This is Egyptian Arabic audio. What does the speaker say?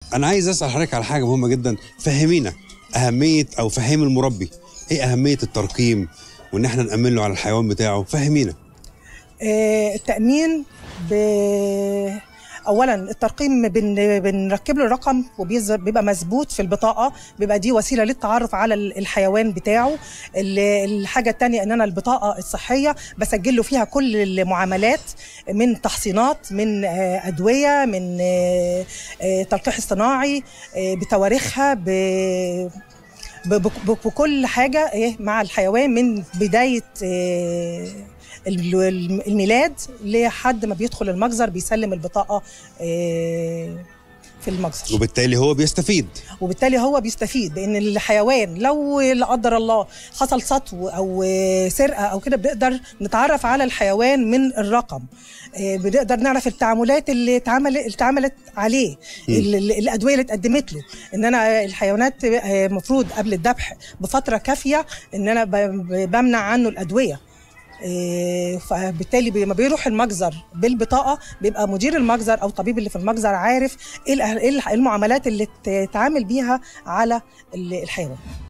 انا عايز اسال حضرتك على حاجه مهمه جدا فهمينا اهميه او فهم المربي ايه اهميه الترقيم وان احنا نامن له على الحيوان بتاعه فهمينا آه، التأمين ب... اولا الترقيم بن... بنركب له الرقم وبيبقى مظبوط في البطاقه بيبقى دي وسيله للتعرف على ال- الحيوان بتاعه ال- الحاجه الثانيه ان انا البطاقه الصحيه بسجل له فيها كل المعاملات من تحصينات من آه، ادويه من آه، آه، تلقيح اصطناعي آه، بتواريخها ب... ب- ب- بكل حاجه ايه مع الحيوان من بدايه آه، ال- الميلاد لحد ما بيدخل المجزر بيسلم البطاقه آه، في المجزر وبالتالي هو بيستفيد وبالتالي هو بيستفيد بان الحيوان لو لا قدر الله حصل سطو او آه، سرقه او كده بنقدر نتعرف على الحيوان من الرقم آه، بنقدر نعرف التعاملات اللي اتعمل اللي اتعملت عليه مم. ال- ال- الادويه اللي اتقدمت له ان انا الحيوانات المفروض قبل الذبح بفتره كافيه ان انا ب- ب- بمنع عنه الادويه إيه، فبالتالي لما بيروح المجزر بالبطاقه بيبقى مدير المجزر او الطبيب اللي في المجزر عارف ايه الأه- إيه المعاملات اللي تتعامل بيها على ال- الحيوان